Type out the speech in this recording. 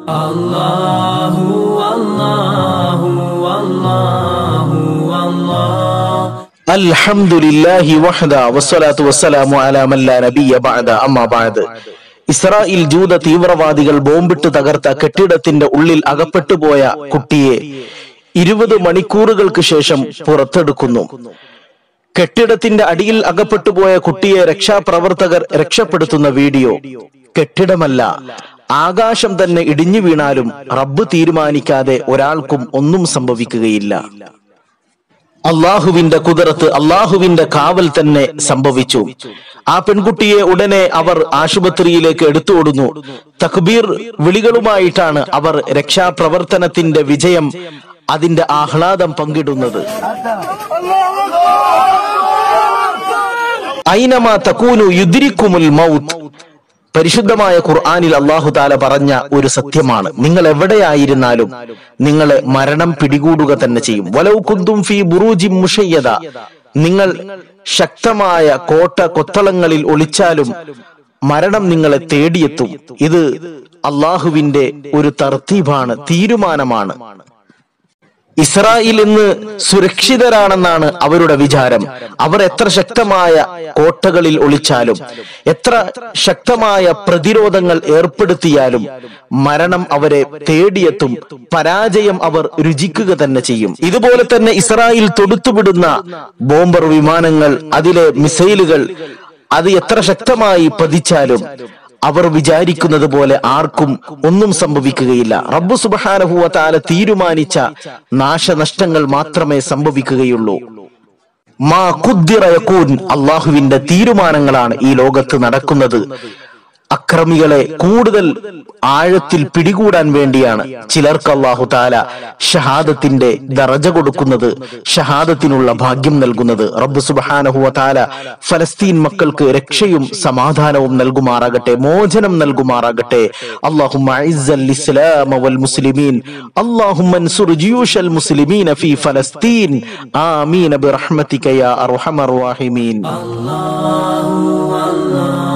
الله والله والله والله അൽഹംദുലില്ലാഹി വഹദ വസ്സലാത്തു വസ്സലാമു അലാ മൻ ലാ നബിയ ബഅദ അമ്മാ ബഅദ് ഇസ്രായേൽ ജൂത തീവ്രവാദികൾ ബോംബിട്ട് തകർത്ത കെട്ടിടത്തിന്റെ ഉള്ളിൽ അകപ്പെട്ടുപോയ കുട്ടിയെ ഇരുപത് മണിക്കൂറുകൾക്ക് ശേഷം പുറത്തെടുക്കുന്നു കെട്ടിടത്തിന്റെ അടിയിൽ അകപ്പെട്ടുപോയ കുട്ടിയെ രക്ഷാപ്രവർത്തകർ രക്ഷപ്പെടുത്തുന്ന വീഡിയോ കെട്ടിടമല്ല ആകാശം തന്നെ ഇടിഞ്ഞു വീണാലും റബ്ബ് തീരുമാനിക്കാതെ ഒരാൾക്കും ഒന്നും സംഭവിക്കുകയില്ല അള്ളാഹുവിന്റെ കുതിരത്ത് അള്ളാഹുവിന്റെ കാവൽ തന്നെ സംഭവിച്ചു ആ പെൺകുട്ടിയെ ഉടനെ അവർ ആശുപത്രിയിലേക്ക് എടുത്തുകൊടുന്നു തക്ബീർ വിളികളുമായിട്ടാണ് അവർ രക്ഷാപ്രവർത്തനത്തിന്റെ വിജയം അതിന്റെ ആഹ്ലാദം പങ്കിടുന്നത് ഐനമാ തക്കൂനു യുദ്രിക്കുമുൽ മൗത്ത് പരിശുദ്ധമായ ഖുർആനിൽ അള്ളാഹു താല പറഞ്ഞ ഒരു സത്യമാണ് നിങ്ങൾ എവിടെയായിരുന്നാലും നിങ്ങളെ മരണം പിടികൂടുക തന്നെ ചെയ്യും വലവ് കുന്തും ഫി ബുറൂജി മുഷയ്യത നിങ്ങൾ ശക്തമായ കോട്ട കൊത്തളങ്ങളിൽ ഒളിച്ചാലും മരണം നിങ്ങളെ തേടിയെത്തും ഇത് അള്ളാഹുവിന്റെ ഒരു തർത്തീബാണ് തീരുമാനമാണ് ഇസ്രായേൽ ഇന്ന് സുരക്ഷിതരാണെന്നാണ് അവരുടെ വിചാരം അവർ എത്ര ശക്തമായ കോട്ടകളിൽ ഒളിച്ചാലും എത്ര ശക്തമായ പ്രതിരോധങ്ങൾ ഏർപ്പെടുത്തിയാലും മരണം അവരെ തേടിയെത്തും പരാജയം അവർ രുചിക്കുക തന്നെ ചെയ്യും ഇതുപോലെ തന്നെ ഇസ്രായേൽ തൊടുത്തുവിടുന്ന ബോംബർ വിമാനങ്ങൾ അതിലെ മിസൈലുകൾ അത് എത്ര ശക്തമായി പതിച്ചാലും അവർ വിചാരിക്കുന്നത് പോലെ ആർക്കും ഒന്നും സംഭവിക്കുകയില്ല റബ്ബു സുബഹാനഹുവ താല തീരുമാനിച്ച നാശനഷ്ടങ്ങൾ മാത്രമേ സംഭവിക്കുകയുള്ളൂ മാ കുദ്ദിറയക്കൂൻ അള്ളാഹുവിന്റെ തീരുമാനങ്ങളാണ് ഈ ലോകത്ത് നടക്കുന്നത് അക്രമികളെ കൂടുതൽ ആഴത്തിൽ പിടികൂടാൻ വേണ്ടിയാണ് ചിലർക്ക് അള്ളാഹു താല ഷഹാദത്തിന്റെ ദറജ കൊടുക്കുന്നത് ഷഹാദത്തിനുള്ള ഭാഗ്യം നൽകുന്നത് റബ്ബ് സുബഹാനഹുവ താല ഫലസ്തീൻ മക്കൾക്ക് രക്ഷയും സമാധാനവും നൽകുമാറാകട്ടെ മോചനം നൽകുമാറാകട്ടെ അള്ളാഹുമ്മ ഇസ്ലാം വൽ മുസ്ലിമീൻ അള്ളാഹുമ്മ അൻസുർ ജിയൂഷൽ മുസ്ലിമീൻ ഫി ഫലസ്തീൻ ആമീൻ ബിറഹ്മതിക യാ അർഹമർ റഹീമീൻ الله والله